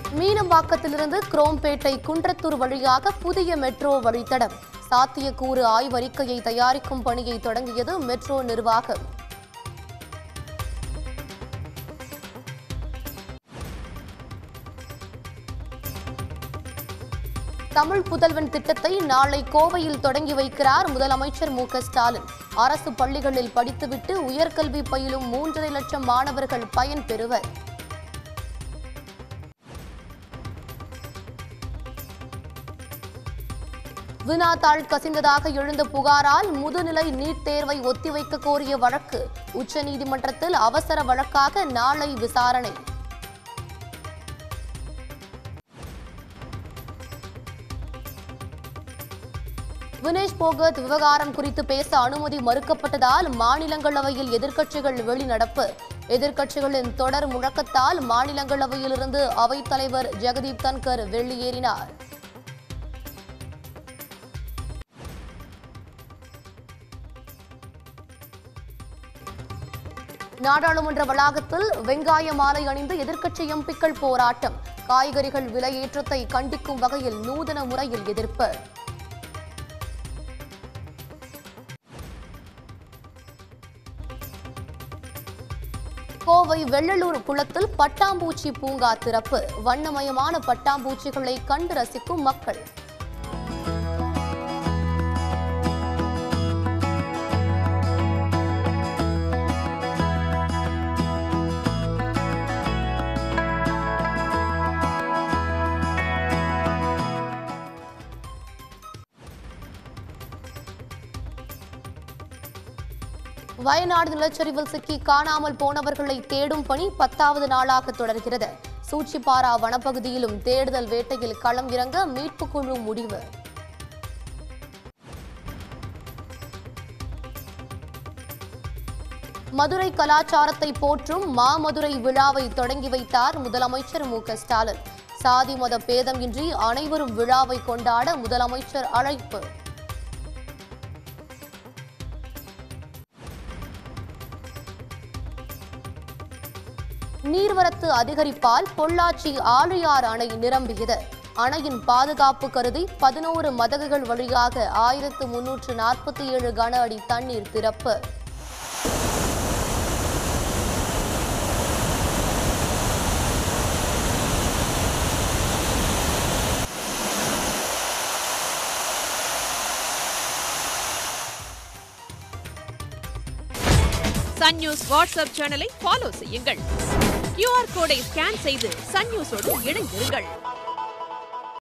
மீனம்பாக்கத்திலிருந்து குரோம்பேட்டை குன்றத்தூர் வழியாக புதிய மெட்ரோ வழித்தடம் சாத்தியக்கூறு ஆய்வறிக்கையை தயாரிக்கும் பணியை தொடங்கியது மெட்ரோ நிர்வாகம் தமிழ் புதல்வன் திட்டத்தை நாளை கோவையில் தொடங்கி வைக்கிறார் முதலமைச்சர் மு க ஸ்டாலின் அரசு பள்ளிகளில் படித்துவிட்டு உயர்கல்வி பயிலும் மூன்றரை லட்சம் மாணவர்கள் பயன்பெறுவர் வினாத்தாள் கசிந்ததாக எழுந்த புகாரால் முதுநிலை நீட் தேர்வை ஒத்திவைக்க கோரிய வழக்கு உச்சநீதிமன்றத்தில் அவசர வழக்காக நாளை விசாரணை வினேஷ் போகத் விவகாரம் குறித்து பேச அனுமதி மறுக்கப்பட்டதால் மாநிலங்களவையில் எதிர்க்கட்சிகள் வெளிநடப்பு எதிர்க்கட்சிகளின் தொடர் முழக்கத்தால் மாநிலங்களவையிலிருந்து அவைத்தலைவர் ஜெகதீப் தன்கர் வெளியேறினார் நாடாளுமன்ற வளாகத்தில் வெங்காய மாலை அணிந்து எதிர்க்கட்சி எம்பிக்கள் போராட்டம் காய்கறிகள் விலையேற்றத்தை கண்டிக்கும் வகையில் நூதன முறையில் எதிர்ப்பு கோவை வெள்ளலூர் குளத்தில் பட்டாம்பூச்சி பூங்கா திறப்பு வண்ணமயமான பட்டாம்பூச்சிகளை கண்டு ரசிக்கும் மக்கள் வயநாடு நிலச்சரிவில் சிக்கி காணாமல் போனவர்களை தேடும் பணி பத்தாவது நாளாக தொடர்கிறது சூச்சிப்பாரா வனப்பகுதியிலும் தேடுதல் வேட்டையில் களம் இறங்க மீட்புக் குழு முடிவு மதுரை கலாச்சாரத்தை போற்றும் மாமதுரை விழாவை தொடங்கி வைத்தார் முதலமைச்சர் மு க ஸ்டாலின் சாதி மத பேதம் இன்றி அனைவரும் விழாவை கொண்டாட முதலமைச்சர் அழைப்பு நீர்வரத்து அதிகரிப்பால் பொள்ளாச்சி ஆழியார் அணை நிரம்பியது அணையின் பாதுகாப்பு கருதி பதினோரு மதகுகள் வழியாக ஆயிரத்து முன்னூற்று நாற்பத்தி ஏழு கன அடி தண்ணீர் திறப்பு சன் நியூஸ் வாட்ஸ்அப் சேனலை ஃபாலோ செய்யுங்கள் கியூஆர் கோடை ஸ்கேன் செய்து சன் நியூஸோடு இணைந்திருங்கள்